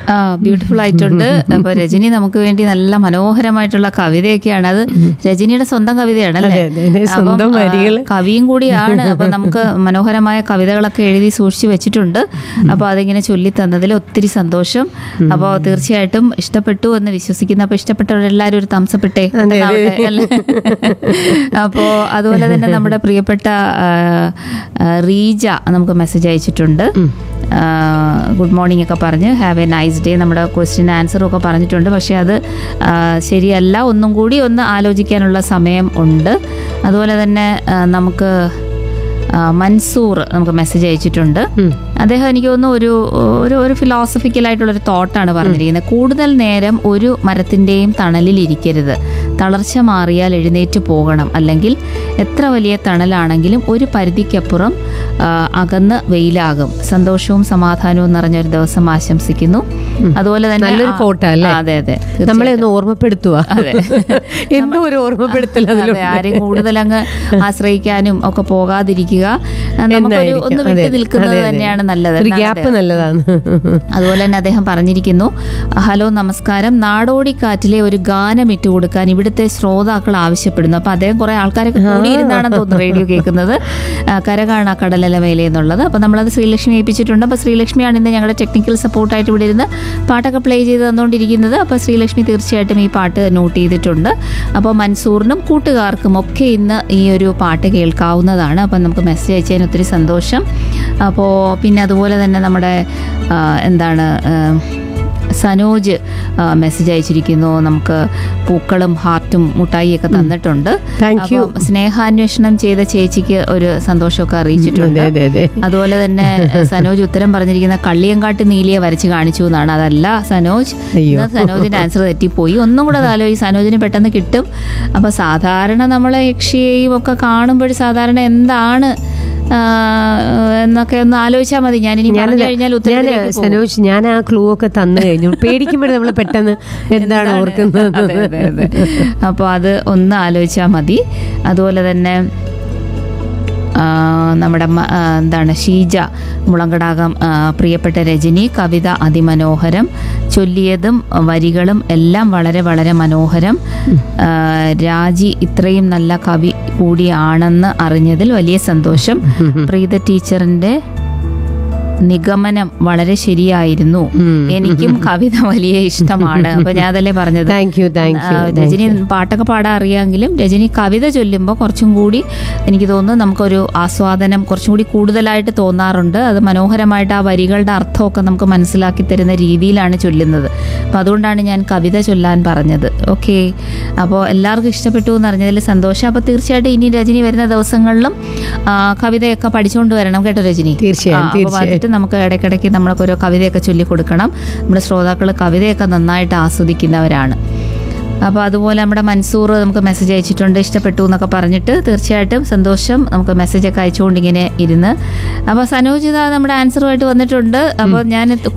ആ ബ്യൂട്ടിഫുൾ ആയിട്ടുണ്ട് അപ്പൊ രജനി നമുക്ക് വേണ്ടി നല്ല മനോഹരമായിട്ടുള്ള കവിതയൊക്കെയാണ് അത് രജനിയുടെ സ്വന്തം കവിതയാണ് അല്ലേ അതെ, അതെ, സ്വന്തം അപ്പം, ആ, വരികള്. കവിയും കൂടിയാണ് അപ്പൊ നമുക്ക് മനോഹരമായ കവിതകളൊക്കെ എഴുതി സൂക്ഷിച്ചു വെച്ചിട്ടുണ്ട് അപ്പൊ അതിങ്ങനെ ചൊല്ലി തന്നതിൽ ഒത്തിരി സന്തോഷം അപ്പോൾ തീർച്ചയായിട്ടും ഇഷ്ടപ്പെട്ടു എന്ന് വിശ്വസിക്കുന്നു അപ്പൊ ഇഷ്ടപ്പെട്ടവരെല്ലാവരും ഒരു തംസപ്പെട്ടെ അതെ, അതെ. അപ്പോൾ അതുപോലെ തന്നെ നമ്മുടെ പ്രിയപ്പെട്ട ആ, ആ, റീജ നമുക്ക് മെസ്സേജ് അയച്ചിട്ടുണ്ട് ഗുഡ് മോർണിംഗ് ഒക്കെ പറഞ്ഞ് ഹാവ് എ നൈസ് ഡേ നമ്മുടെ ക്വസ്റ്റ്യൻ ആൻസറും ഒക്കെ പറഞ്ഞിട്ടുണ്ട് പക്ഷേ അത് ആ, ശരിയല്ല ഒന്നും കൂടി ഒന്ന് ആലോചിക്കാനുള്ള സമയം ഉണ്ട് അതുപോലെ തന്നെ ആ, നമുക്ക് ആ, മൻസൂർ നമുക്ക് മെസ്സേജ് അയച്ചിട്ടുണ്ട് അദ്ദേഹം എനിക്ക് തോന്നുന്നു ഒരു ഒരു ഒരു ഫിലോസഫിക്കൽ ആയിട്ടുള്ള ഒരു തോട്ടാണ് പറഞ്ഞിരിക്കുന്നത് കൂടുതൽ നേരം ഒരു മരത്തിൻ്റെയും തണലിൽ ഇരിക്കരുത് തളർച്ച മാറിയാൽ എഴുന്നേറ്റ് പോകണം അല്ലെങ്കിൽ എത്ര വലിയ തണലാണെങ്കിലും ഒരു പരിധിക്കപ്പുറം ആ, അകന്ന് വെയിലാകും സന്തോഷവും സമാധാനവും നിറഞ്ഞ ഒരു ദിവസം ആശംസിക്കുന്നു അതുപോലെ തന്നെ നല്ലൊരു ആ, കോട്ട അല്ലേ? ആ, അതെ അതെ നമ്മളെ ഒന്ന് ഓർമ്മപ്പെടുത്തുക അതെ. എന്തോ ഒരു ഓർമ്മപ്പെടുത്തൽ അതെ, അതിലുണ്ട് ആരെയും കൂടുതൽ അങ്ങ് ആശ്രയിക്കാനും ഒക്കെ പോകാതിരിക്കുക നമുക്കൊരു എന്നായിരിക്കും. ഒന്ന് അതെ, വിട്ടു നിൽക്കുന്നത് അതെ, അതെ. തന്നെയാണ് നല്ലത് ഒരു എന്നാണ് ഗ്യാപ്പ് നല്ലതാണ് അതുപോലെ തന്നെ അദ്ദേഹം പറഞ്ഞിരിക്കുന്നു ഹലോ നമസ്കാരം നാടോടിക്കാറ്റിലെ ഒരു ഗാനം ഇട്ട് കൊടുക്കാൻ ഇവിടുത്തെ ശ്രോതാക്കൾ ആവശ്യപ്പെടുന്നു അപ്പൊ അദ്ദേഹം കുറെ ആൾക്കാരൊക്കെ കൂടിയിരുന്നാണെന്ന് തോന്നുന്നു റേഡിയോ കേൾക്കുന്നത് ആ, കരകാണ കടലല മേലെ എന്നുള്ളത് അപ്പൊ നമ്മളത് ശ്രീലക്ഷ്മി ഏൽപ്പിച്ചിട്ടുണ്ട് അപ്പൊ ശ്രീലക്ഷ്മിയാണ് ഇന്ന് ഞങ്ങളുടെ ടെക്നിക്കൽ സപ്പോർട്ടായിട്ട് ഇവിടെ ഇരുന്ന് പാട്ടൊക്കെ പ്ലേ ചെയ്ത് തന്നുകൊണ്ടിരിക്കുന്നത് അപ്പോൾ ശ്രീലക്ഷ്മി തീർച്ചയായിട്ടും ഈ പാട്ട് നോട്ട് ചെയ്തിട്ടുണ്ട് അപ്പോൾ മൻസൂറിനും കൂട്ടുകാർക്കും ഒക്കെ ഇന്ന് ഈ ഒരു പാട്ട് കേൾക്കാവുന്നതാണ് അപ്പം നമുക്ക് മെസ്സേജ് അയച്ചതിന് ഒത്തിരി സന്തോഷം അപ്പോൾ പിന്നെ അതുപോലെ തന്നെ നമ്മുടെ ആ, എന്താണ് ആ, സനോജ് ആ, മെസ്സേജ് അയച്ചിരിക്കുന്നു നമുക്ക് പൂക്കളും ഹാർട്ടും മുട്ടായിയൊക്കെ തന്നിട്ടുണ്ട് Thank you. അപ്പം സ്നേഹാന്വേഷണം ചെയ്ത ചേച്ചിക്ക് ഒരു സന്തോഷമൊക്കെ അറിയിച്ചിട്ടുണ്ട് അതെ അതെ അതെ അതുപോലെ തന്നെ സനോജ് ഉത്തരം പറഞ്ഞിരിക്കുന്ന കള്ളിയങ്കാട്ട് നീലിയെ വരച്ച് കാണിച്ചു എന്നാണ് അതല്ല സനോജ് അയ്യോ. ഇന്ന് സനോജിന്റെ ആൻസർ തെറ്റിപ്പോയി ഒന്നും കൂടെ ആലോചിച്ച് സനോജിന് പെട്ടെന്ന് കിട്ടും അപ്പൊ സാധാരണ നമ്മളെ യക്ഷിയെയും ഒക്കെ കാണുമ്പോൾ സാധാരണ എന്താണ് ആ, എന്നൊക്കെ ഒന്ന് ആലോചിച്ചാൽ മതി ഞാനിനി പറഞ്ഞു കഴിഞ്ഞാൽ ഞാൻ ഉത്തരത്തിലേക്ക് പോകും. സനോജ് ഞാൻ ആ ക്ലൂ ഒക്കെ തന്നു കഴിഞ്ഞു പേടിക്കുമ്പോഴേ നമ്മൾ പെട്ടെന്ന് എന്താണ് ഓർക്കുന്നത് അതെ, അതെ, അതെ. അപ്പോൾ അത് ഒന്ന് ആലോചിച്ചാൽ മതി അതുപോലെ തന്നെ ആ, നമ്മുടെ മ- ആ, എന്താണ് ഷീജ മുളങ്കടാകം ആ, പ്രിയപ്പെട്ട രജനി കവിത അതിമനോഹരം ചൊല്ലിയതും വരികളും എല്ലാം വളരെ വളരെ മനോഹരം ആ, രാജി ഇത്രയും നല്ല കവി കൂടിയാണെന്ന് അറിഞ്ഞതിൽ വലിയ സന്തോഷം പ്രീത ടീച്ചറിന്റെ നിഗമനം വളരെ ശരിയായിരുന്നു എനിക്കും കവിത വലിയ ഇഷ്ടമാണ് അപ്പൊ ഞാൻ അതല്ലേ പറഞ്ഞത് thank you thank ah, you Rajani പാട്ടൊക്കെ പാടാൻ അറിയാമെങ്കിലും രജനി കവിത ചൊല്ലുമ്പോൾ കുറച്ചും കൂടി എനിക്ക് തോന്നുന്നു നമുക്കൊരു ആസ്വാദനം കുറച്ചും കൂടി കൂടുതലായിട്ട് തോന്നാറുണ്ട് അത് മനോഹരമായിട്ട് ആ വരികളുടെ അർത്ഥമൊക്കെ നമുക്ക് മനസ്സിലാക്കി തരുന്ന രീതിയിലാണ് ചൊല്ലുന്നത് അപ്പം അതുകൊണ്ടാണ് ഞാൻ കവിത ചൊല്ലാൻ പറഞ്ഞത് ഓക്കെ അപ്പോൾ എല്ലാവർക്കും ഇഷ്ടപ്പെട്ടു എന്ന് അറിഞ്ഞതിൽ സന്തോഷം അപ്പോൾ തീർച്ചയായിട്ടും ഇനി രജനി വരുന്ന ദിവസങ്ങളിലും ആ, കവിതയൊക്കെ പഠിച്ചുകൊണ്ട് വരണം കേട്ടോ രജനി തീർച്ചയായും, ആ, അപ്പോൾ തീർച്ചയായും. വന്നിട്ട് നമുക്ക് ഇടയ്ക്കിടയ്ക്ക് നമ്മളൊക്കെ ഒരു കവിതയൊക്കെ ചൊല്ലിക്കൊടുക്കണം നമ്മുടെ ശ്രോതാക്കൾ കവിതയൊക്കെ നന്നായിട്ട് ആസ്വദിക്കുന്നവരാണ് അപ്പോൾ അതുപോലെ നമ്മുടെ മൻസൂർ നമുക്ക് മെസ്സേജ് അയച്ചിട്ടുണ്ട് ഇഷ്ടപ്പെട്ടു എന്നൊക്കെ പറഞ്ഞിട്ട് തീർച്ചയായിട്ടും സന്തോഷം നമുക്ക് മെസ്സേജൊക്കെ അയച്ചുകൊണ്ട് ഇങ്ങനെ ഇരുന്ന് അപ്പോൾ സനോജിത നമ്മുടെ ആൻസറുമായിട്ട് വന്നിട്ടുണ്ട് അപ്പോൾ ഞാൻ